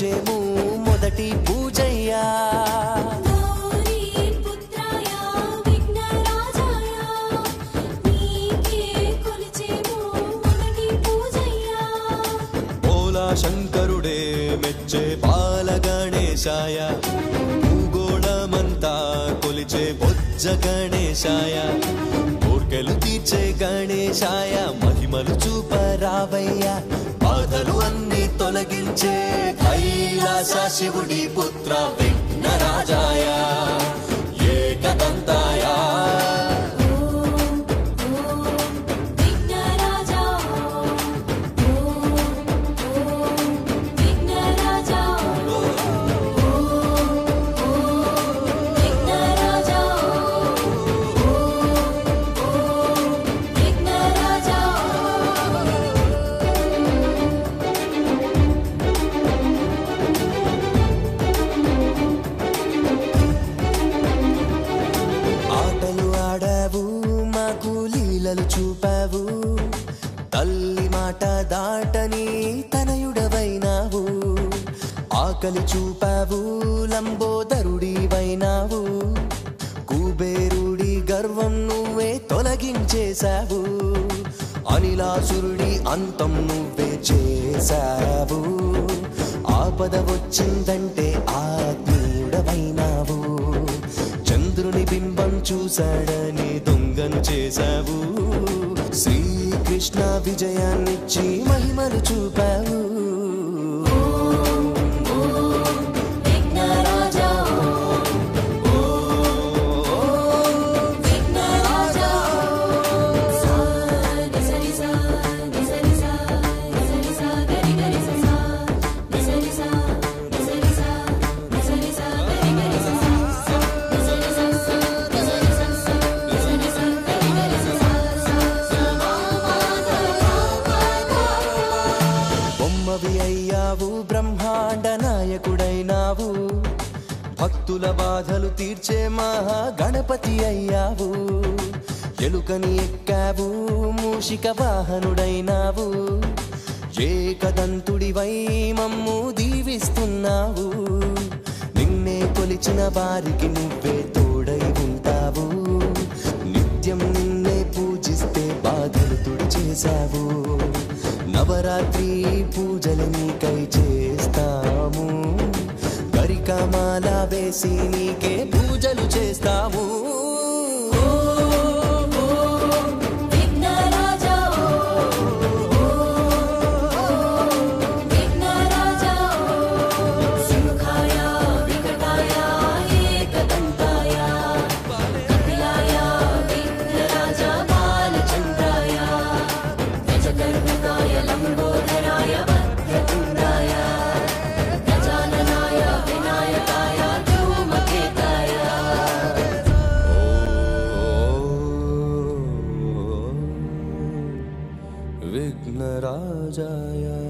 కొలిచేము మొదటి పూజయ్యా గౌరీ పుత్రాయ విఘ్నరాజాయ నీకే కొలిచేము మొదటి పూజయ్యా పోలా శంకరుడే మెచ్చే బాల గణేశాయ భూగోళమంతా కొలిచే బొజ్జ గణేశాయ కోర్కెలు తీర్చే గణేశాయ మహిమలు చూపరావయ్య బాధలు అన్ని తొలగించే కైలాస శివుడి పుత్ర విఘ్నరాజాయ ఏకదంతాయ ఓం ఓం విఘ్నరాజా ఓం ఓం విఘ్నరాజా ఓం ఓం విఘ్నరాజా ఓం ఓం విఘ్నరాజా ఆటలు ఆడావు మాకు లీలలు చూపావు తల్లి మాట దాటని తనయుడవైనావు ఆకలి చూపావు లంబోదరుడివైనావు కుబేరుడి గర్వం నువ్వే తొలగించేశావు అనిలాసురుడి అంతం నువ్వే చేశావు ఆపద వచ్చిందంటే ఆత్మీయుడవైనావు చంద్రుని బింబం చూశాడని దొంగను చేశావు శ్రీకృష్ణ విజయాన్నిచ్చి మహిమలు చూపావు విఘ్నరాజా విఘ్నరాజా సరి సరి సరి సరి సరి సరి గరి గరి సా సరి సా సరి సా సరి సా గరి గరి సా సరి సా సరి సా సరి సా గరి గరి సా సా మా మా బొమ్మవి అయ్యావు బ్రహ్మాండ నాయకుడైనావు భక్తుల బాధలు తీర్చే మహా గణపతి అయ్యావు ఎలుకని ఎక్కావు మూషిక వాహనుడైనావు ఏకదంతుడివై మమ్ము దీవిస్తున్నావు నిన్నే కొలిచిన వారికి నువ్వే తోడై ఉంటావు నిత్యం నిన్నే పూజిస్తే బాధలు తుడిచేశావు నవరాత్రి పూజలు నీకై చేస్తాము గరికమాల వేసి నీకే పూజలు చేస్తాము విఘ్నరాజా విఘ్నరాజా సుముఖాయ వికటాయ ఏకదంతాయ కపిలాయ విఘ్నరాజ బాలచంద్రాయ గజగర్భకాయ లంబోదరాయ వక్రతుండాయ గజాననాయ వినాయకాయ ధూమకేతాయ విఘ్నరాజాయ